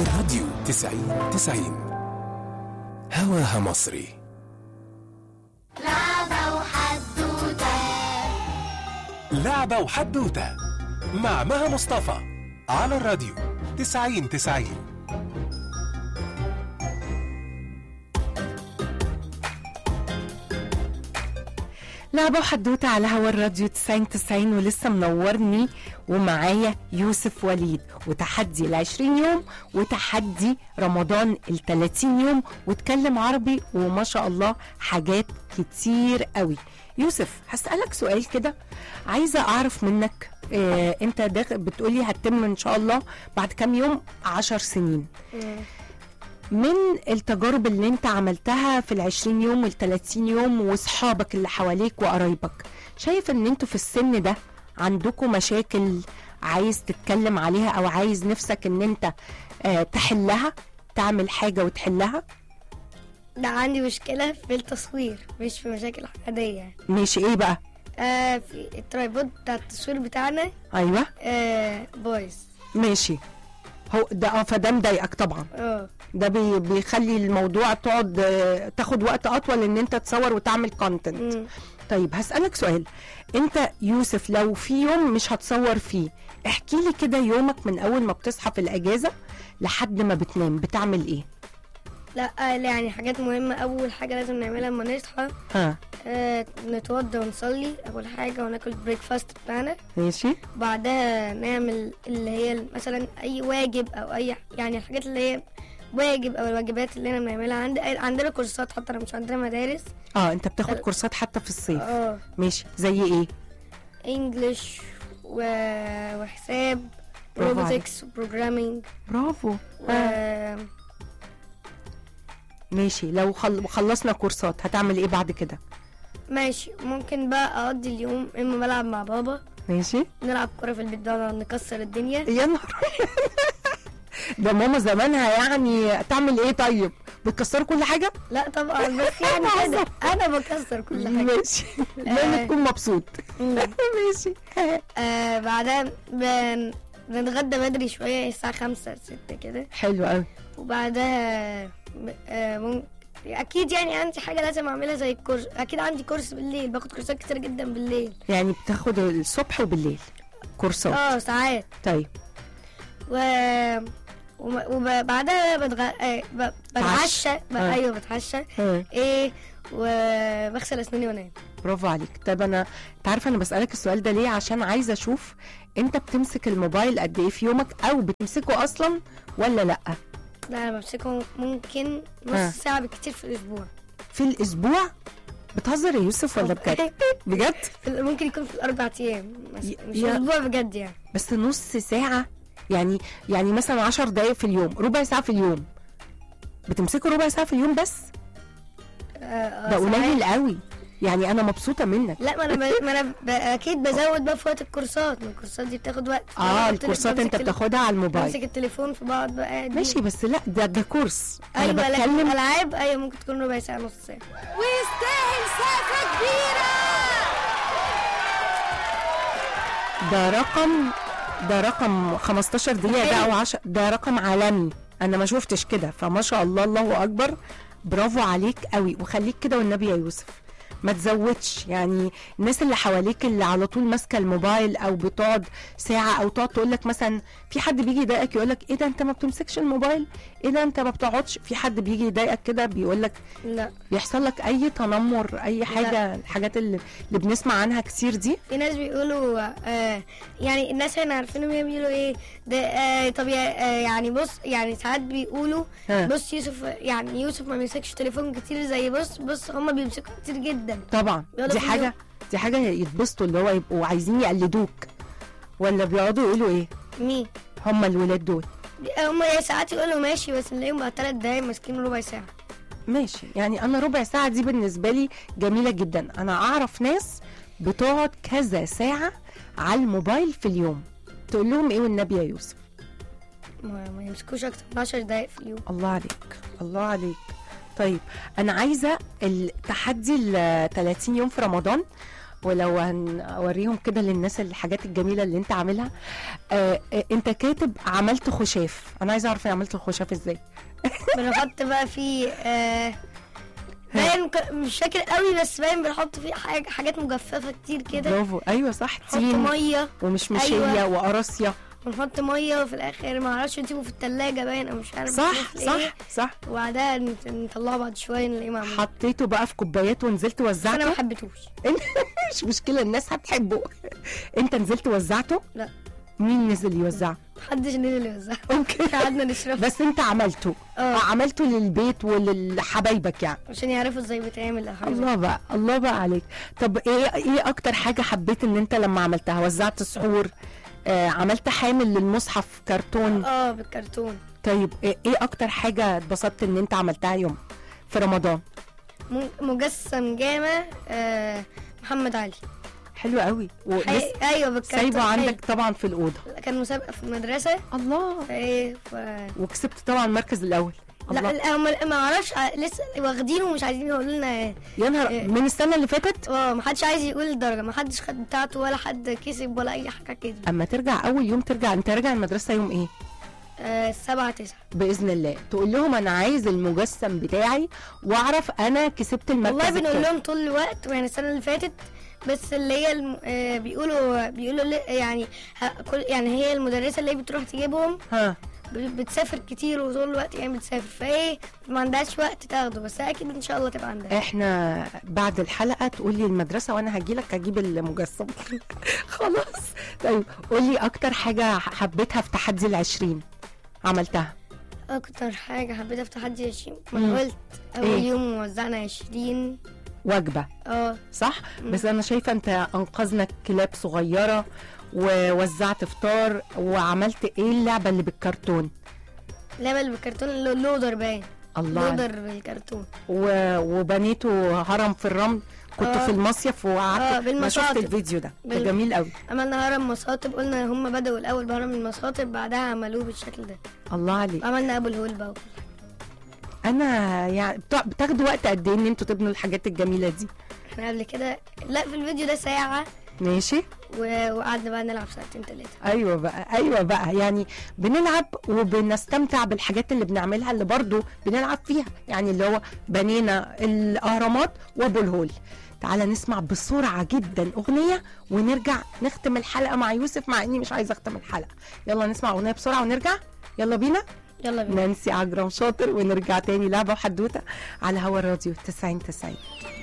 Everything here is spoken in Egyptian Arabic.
الراديو تسعين تسعين هواها مصري لعبة وحدوتة لعبة وحدوتة مع مها مصطفى على الراديو تسعين تسعين لعبة وحدوتة على هوا الراديو 90 90 ولسه منورني ومعايا يوسف وليد وتحدي ال 20 يوم وتحدي رمضان ال 30 يوم واتكلم عربي وما شاء الله حاجات كتير قوي يوسف هسألك سؤال كده عايزة أعرف منك آه أنت داخل بتقولي هتتم إن شاء الله بعد كام يوم 10 سنين من التجارب اللي انت عملتها في العشرين يوم والتلاتين يوم واصحابك اللي حواليك وقرايبك شايف ان انتوا في السن ده عندكم مشاكل عايز تتكلم عليها او عايز نفسك ان انت آه تحلها تعمل حاجة وتحلها ده عندي مشكلة في التصوير مش في مشاكل عادية مش ايه بقى آه في الترايبود بتاع التصوير بتاعنا ايوه آه بايظ ماشي هو ده اه فده مضايقك طبعا اه ده بي بيخلي الموضوع تقعد آه، تاخد وقت اطول ان انت تصور وتعمل كونتنت مم. طيب هسألك سؤال انت يوسف لو في يوم مش هتصور فيه احكي لي كده يومك من اول ما بتصحى في الاجازة لحد ما بتنام بتعمل ايه لا آه لا، يعني حاجات مهمة أول حاجة لازم نعملها لما نصحى ها آه نتوضى ونصلي أول حاجة وناكل بريكفاست بتاعنا ماشي بعدها نعمل اللي هي مثلا أي واجب أو أي يعني الحاجات اللي هي واجب أو الواجبات اللي احنا بنعملها عند عندنا كورسات حتى لو مش عندنا مدارس اه انت بتاخد كورسات حتى في الصيف اه ماشي زي ايه انجلش و... وحساب برافو عليك. روبوتكس وبروجرامينج برافو و... آه. ماشي لو خل... خلصنا كورسات هتعمل ايه بعد كده ماشي ممكن بقى اقضي اليوم اما بلعب مع بابا ماشي نلعب كرة في البيت بقى نقعد نكسر الدنيا يا نهار ده ماما زمانها يعني تعمل ايه طيب بتكسروا كل حاجه لا طبعا بس يعني كده انا بكسر كل حاجة ماشي لما تكون مبسوط مم. ماشي آه بعدها بن... بنتغدى بدري شوية الساعة خمسة ستة كده حلو قوي وبعدها ب- آه ممكن اكيد يعني عندي حاجة لازم اعملها زي الكورس اكيد عندي كورس بالليل باخد كورسات كتير جدا بالليل يعني بتاخد الصبح وبالليل كورسات اه ساعات طيب و وم- وبعدها بتغ... آه، ب- بتعشى ب... آه. ايوه بتعشى ها، ايه وبغسل اسناني وانام برافو عليك طب انا انت عارفه انا بسالك السؤال ده ليه عشان عايزه اشوف انت بتمسك الموبايل قد ايه في يومك او بتمسكه اصلا ولا لا لا انا بمسكه ممكن آه. نص ساعة بالكتير في الاسبوع في الاسبوع بتهزر يا يوسف ولا بجد بجد في ال- ممكن يكون في الاربع ايام مس- ي- مش يا- اسبوع بجد يعني بس نص ساعه يعني يعني مثلا عشر دقايق في اليوم ربع ساعه في اليوم بتمسكه ربع ساعه في اليوم بس آه، آه، ده ساعات. قليل قوي يعني انا مبسوطه منك لا ما انا ب... ما انا ب... اكيد بزود بقى في وقت الكورسات ما الكورسات دي بتاخد وقت اه أنا قلت لك الكورسات بمسك انت تل- بتاخدها على الموبايل بمسك التليفون فبقعد بقى قاعد ماشي بس لا ده ده كورس انا ايوه لكن بتكلم العاب ايوه ممكن تكون ربع ساعه نص ساعه ويستاهل سقفة كبيرة ده رقم ده رقم 15 دقيقة ده أو 10 ده رقم عالمي أنا ما شفتش كده فما شاء الله الله أكبر برافو عليك قوي وخليك كده والنبي يا يوسف ما تزودش يعني الناس اللي حواليك اللي على طول ماسكه الموبايل او بتقعد ساعه او تقعد تقول لك مثلا في حد بيجي يضايقك يقول لك ايه ده انت ما بتمسكش الموبايل ايه ده انت ما بتقعدش في حد بيجي يضايقك كده بيقول لك لا بيحصل لك اي تنمر اي حاجه الحاجات اللي, اللي بنسمع عنها كتير دي في ناس بيقولوا آه يعني الناس هنا عارفين هم بيقولوا ايه ده آه طب يا آه يعني بص يعني ساعات بيقولوا ها. بص يوسف يعني يوسف ما بيمسكش تليفون كتير زي بص بص هم بيمسكوا كتير جدا طبعا يلا دي في حاجه دي حاجه يتبسطوا اللي هو يبقوا عايزين يقلدوك ولا بيقعدوا يقولوا ايه مين هم الولاد دول هم ساعات يقولوا ماشي بس نلاقيهم بعد ثلاث دقايق ماسكين ربع ساعه ماشي يعني انا ربع ساعه دي بالنسبه لي جميله جدا انا اعرف ناس بتقعد كذا ساعه على الموبايل في اليوم تقول لهم ايه والنبي يا يوسف ما, ما يمسكوش اكتر من 10 دقايق في اليوم الله عليك الله عليك طيب انا عايزه التحدي ال 30 يوم في رمضان ولو هنوريهم كده للناس الحاجات الجميله اللي انت عاملها آه آه انت كاتب عملت خشاف انا عايزه اعرف عملت الخشاف ازاي بنحط بقى فيه آه باين ك- مش فاكر قوي بس باين بنحط فيه حاجة حاجات مجففة كتير كده برافو ايوه صح نحط تين مية ومشمشيه أيوة. وقراصيه ونحط مية وفي الآخر ما اعرفش نسيبه في التلاجة باين أو مش عارف صح بنعمل صح إيه. صح وبعدها نت- نطلعه بعد شوية نلاقيه معمول حطيته بقى في كوبايات ونزلت أنا ما وزعته حبيتهوش انت مش مشكله الناس هتحبه انت نزلت وزعته لا مين نزل يوزعه محدش نزل يوزعه اوكي قعدنا نشرب بس انت عملته اه. عملته للبيت ولحبايبك يعني عشان يعرفوا ازاي بيتعمل أو حاجة زي الله بقى الله بقى عليك طب ايه ايه اكتر حاجه حبيت ان انت لما عملتها وزعت سحور آه عملت حامل للمصحف كرتون اه بالكرتون طيب ايه ايه اكتر حاجه اتبسطت ان انت عملتها يوم في رمضان م- مجسم جامع آه محمد علي حلو قوي ولسه حي... ايوه بالكرتون سايبه حلو. عندك طبعا في الاوضه كان مسابقة في المدرسة الله فايه ف... وكسبت طبعا المركز الاول لا الله لا هم ما اعرفش ع- لسه واخدينه ومش عايزين يقولوا لنا ايه يا نهار إيه. من السنه اللي فاتت اه ما حدش عايز يقول الدرجة ما حدش خد بتاعته ولا حد كسب ولا اي حاجة كده اما ترجع اول يوم ترجع انت راجع المدرسه يوم ايه آه سبعة تسعة باذن الله تقول لهم انا عايز المجسم بتاعي واعرف انا كسبت المركز والله بنقول الكام. لهم طول الوقت يعني السنة اللي فاتت بس اللي هي الم... آه بيقولوا بيقولوا لي- يعني ه... كل يعني هي المدرسة اللي هي بتروح تجيبهم ها ب- بتسافر كتير وطول الوقت يعني بتسافر فايه ما عندهاش وقت تاخده بس اكيد ان شاء الله تبقى عندها احنا بعد الحلقه تقول لي المدرسه وانا هجي لك اجيب المجسم خلاص طيب قول لي اكتر حاجه حبيتها في تحدي العشرين عملتها اكتر حاجة حبيتها في تحدي 20 ما مم. أنا قلت اول إيه؟ يوم وزعنا 20 وجبه اه صح بس انا شايفه انت انقذنا كلاب صغيره ووزعت فطار وعملت ايه اللعبه اللي بالكرتون لعبة اللي بالكرتون اللي اللودر باين الله لودر بالكرتون و... وبنيته هرم في الرمل كنت آه. في المصيف آه، وقعدت ما شفت بالمصاطب. الفيديو ده ده بال- جميل قوي عملنا هرم مصاطب قلنا هم بدأوا الأول بهرم المصاطب بعدها عملوه بالشكل ده الله عليك عملنا أبو الهول بقى انا يعني بتاع- بتاخدوا وقت قد ايه ان انتوا تبنوا الحاجات الجميله دي احنا قبل كده لا في الفيديو ده ساعة ماشي و... وقعدنا بقى نلعب ساعتين تلاتة ايوه بقى ايوه بقى يعني بنلعب وبنستمتع بالحاجات اللي بنعملها اللي برضو بنلعب فيها يعني اللي هو بنينا الاهرامات وابو الهول تعالى نسمع بسرعة جدا أغنية ونرجع نختم الحلقة مع يوسف مع إني مش عايزة أختم الحلقة يلا نسمع أغنية بسرعة ونرجع يلا بينا يلا بينا نانسي عجرم شاطر ونرجع تاني لعبة وحدوتة على هوا الراديو 90 90